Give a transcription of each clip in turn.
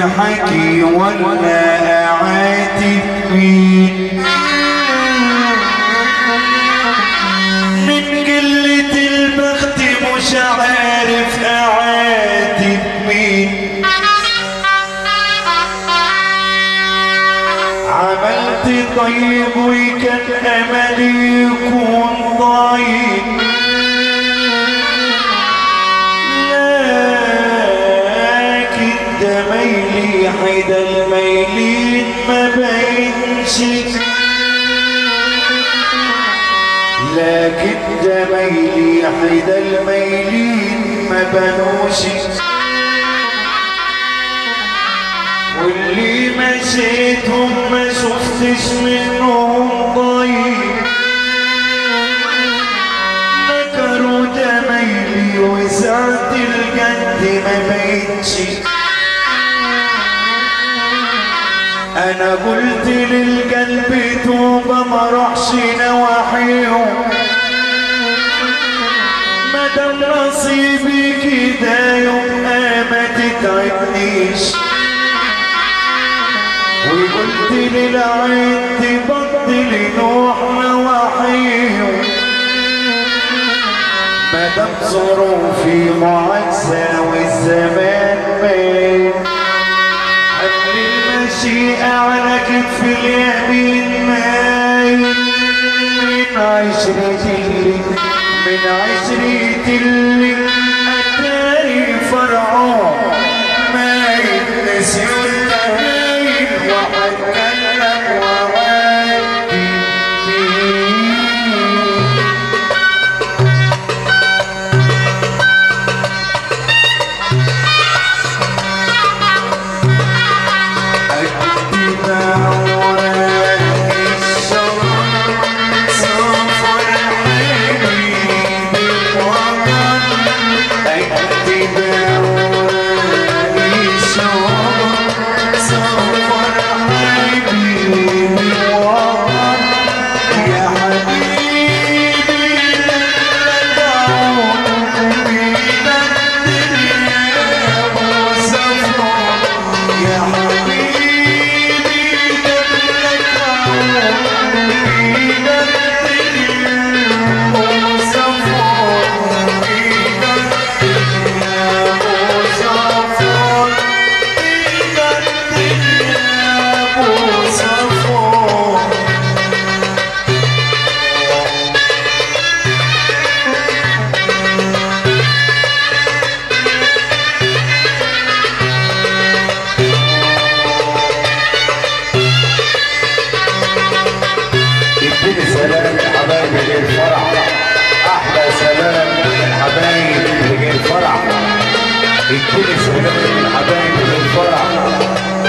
حكي ولا أعاتب مين من قلة البخت مش عارف أعاتب مين عملت طيب وكان أملي يكون ضعيف لكن ده ميلي حدا الميلين ما بينش لكن ده ميلي حدا الميلين ما بنوش واللي مشيتهم ما شفتش منهم ضيق نكروا جميلي وسعت الجد ما بينش انا قلت للقلب توبة ما روحش نواحيهم مادام نصيبي كده يوم ما تتعبنيش وقلت للعين تبطل نوح نواحيهم مادام ظروفي معاكسة والزمان بين حمل المشيئة على كتف اليمين مايل من عشرة اللي من عشرة اللي أتاري فرعون مايل نسيون مايل وحتكلم وعادي فيه يا حبيبي قبلك اديني سلام يا حبايبي غير فرح احلى سلام للحبايب غير فرح اديني سلام للحبايب غير فرح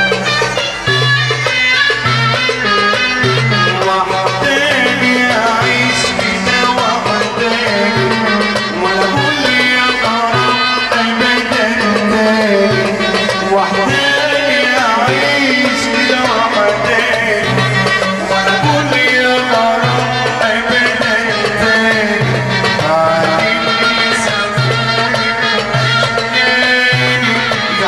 وحداني أعيش كده وحداني ولا أقول يا ترى أبدا تاني وحداني أعيش كده وحداني ولا أقول يا ترى أبدا تاني عايزني سفري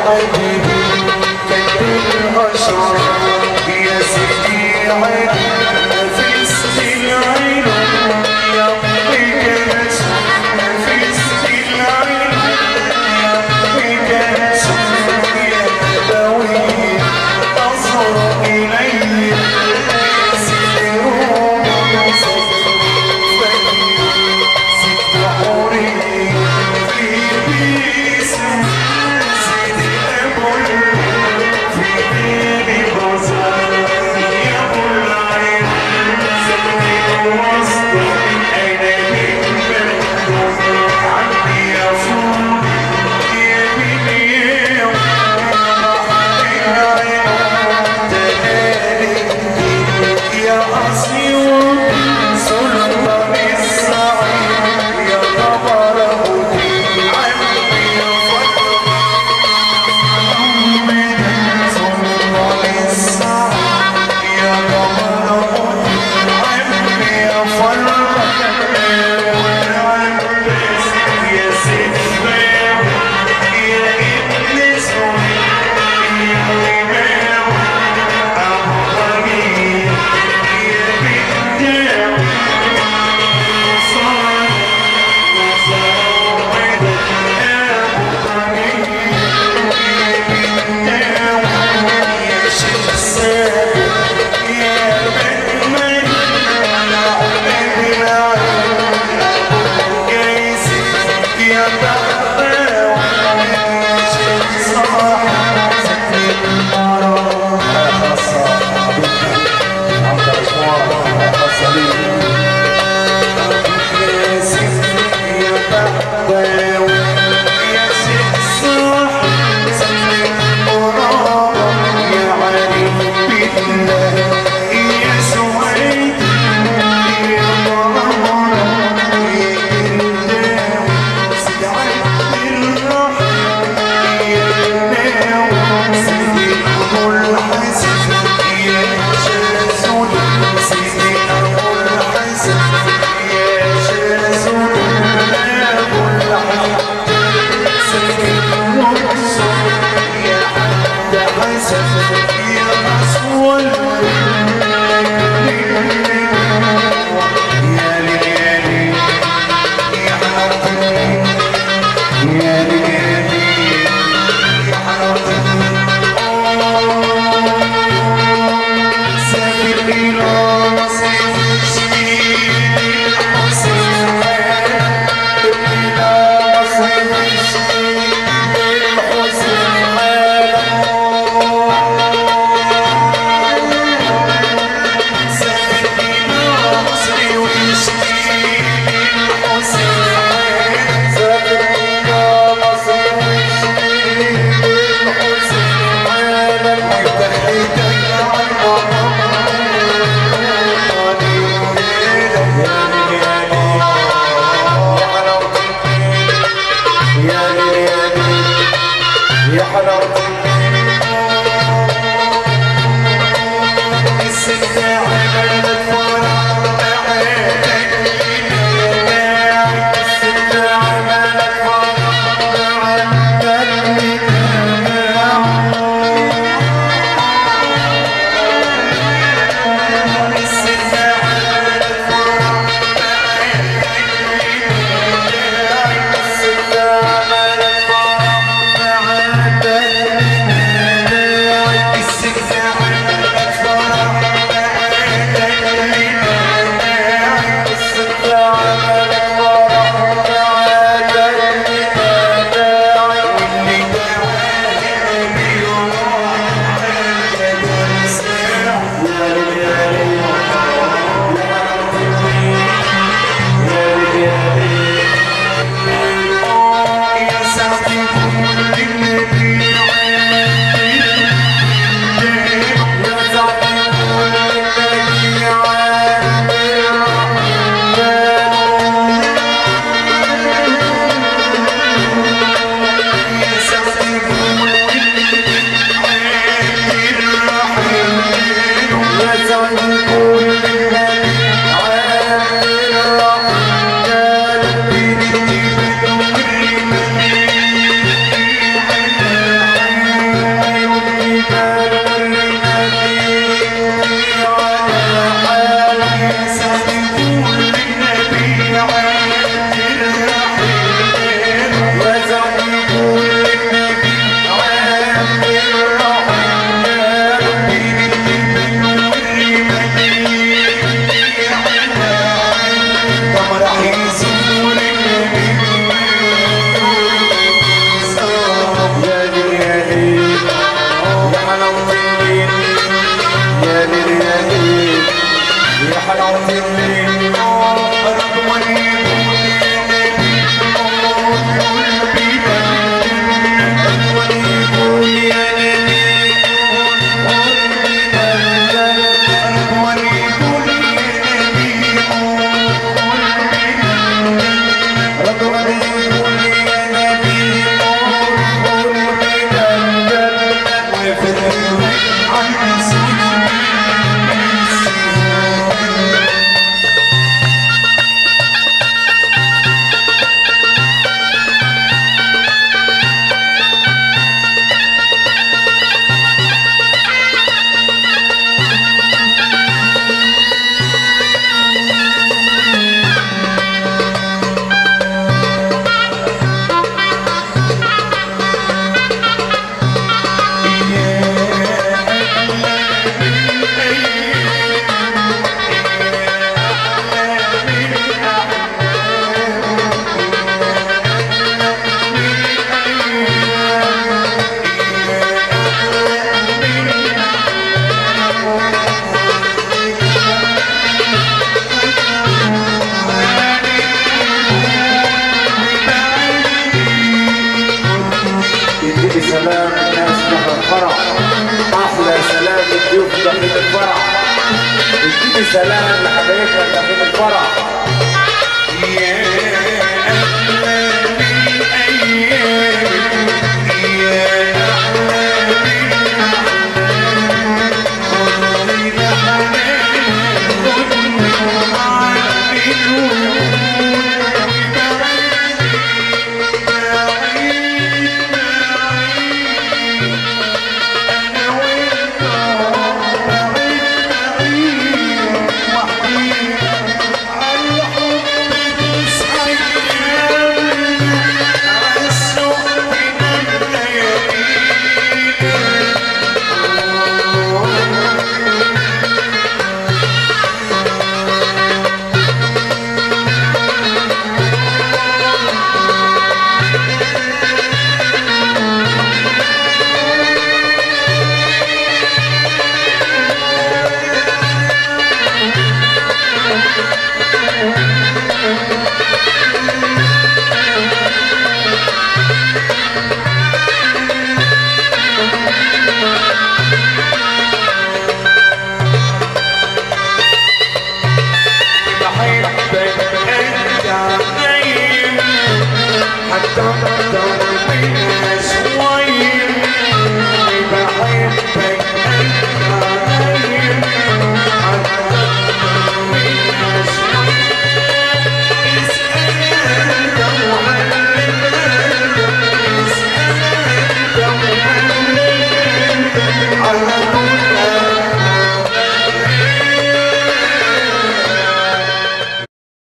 حبيبي كنت الأشرار يا سيدي عيني نفس العين يا بك نسوم نفس العين يا بك نسوم يا نبوي انظر إلي يسيرون ست حوري في بيسم سيدي أبو في بيبي بازار يا أبو العين سكني الوسط أنا من مردود عندي يا فول يا بيبي يا يا أسيوط سلطان السعيد يا قمر هدي عمي يا فاطمة سلطان السعيد يا قمر هدي عمي يا فاطمة يا سيد يا ابن سوري يا إمام الليل يا ليل يا ليل يا حلاوة الليل رضواني يديني سلام الناس داخل الفرح احلى سلام الضيوف داخل الفرح يديني سلام لحبايبنا داخل الفرح